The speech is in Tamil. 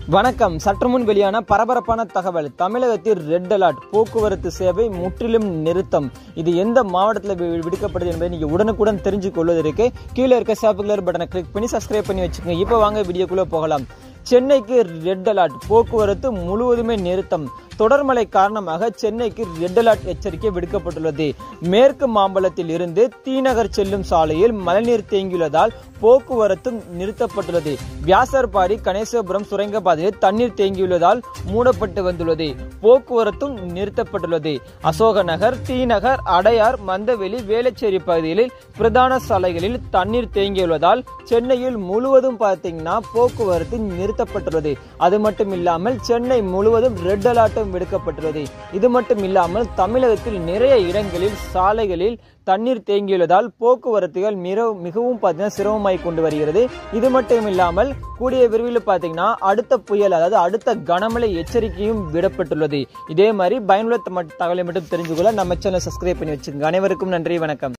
வணக்கம் சற்று முன் வெளியான பரபரப்பான தகவல் தமிழகத்தில் ரெட் அலர்ட் போக்குவரத்து சேவை முற்றிலும் நிறுத்தம் இது எந்த மாவட்டத்தில் வி- விடுக்கப்படுது என்பதை நீங்க உடனுக்குடன் தெரிஞ்சு கொள்வதற்கு கீழே இருக்க சாப்புலர் பட்டனை கிளிக் பண்ணி சப்ஸ்கிரைப் பண்ணி வச்சுக்கோங்க இப்போ வாங்க வீடியோக்குள்ள போகலாம் சென்னைக்கு ரெட் அலர்ட் போக்குவரத்து முழுவதுமே நிறுத்தம் தொடர்மழை காரணமாக சென்னைக்கு ரெட் அலர்ட் எச்சரிக்கை விடுக்கப்பட்டுள்ளது மேற்கு மாம்பலத்தில் இருந்து தீநகர் செல்லும் சாலையில் மழைநீர் தேங்கியுள்ளதால் போக்குவரத்து நிறுத்தப்பட்டுள்ளது வியாசர்பாடி கணேசபுரம் சுரங்கப்பாதையில் தண்ணீர் தேங்கியுள்ளதால் மூடப்பட்டு வந்துள்ளது போக்குவரத்தும் நிறுத்தப்பட்டுள்ளது அசோக நகர் டி நகர் அடையார் மந்தவெளி வேளச்சேரி பகுதிகளில் பிரதான சாலைகளில் தண்ணீர் தேங்கியுள்ளதால் சென்னையில் முழுவதும் பார்த்தீங்கன்னா போக்குவரத்து நிறுத்தப்பட்டுள்ளது அது மட்டும் இல்லாமல் சென்னை முழுவதும் ரெட் அலர்ட்டும் விடுக்கப்பட்டுள்ளது இது மட்டும் இல்லாமல் தமிழகத்தில் நிறைய இடங்களில் சாலைகளில் தண்ணீர் தேங்கியுள்ளதால் போக்குவரத்துகள் மிக மிகவும் பார்த்தீங்கன்னா சிரமமாய் கொண்டு வருகிறது இது மட்டும் இல்லாமல் கூடிய விரைவில் பார்த்தீங்கன்னா அடுத்த புயல் அதாவது அடுத்த கனமழை எச்சரிக்கையும் விடப்பட்டுள்ளது இதே மாதிரி பயனுள்ள தம- தகவலை மட்டும் தெரிஞ்சுக்கொள்ள நம்ம சேனல் சப்ஸ்கிரைப் பண்ணி வச்சுக்கோங்க அனைவருக்கும் நன்றி வணக்கம்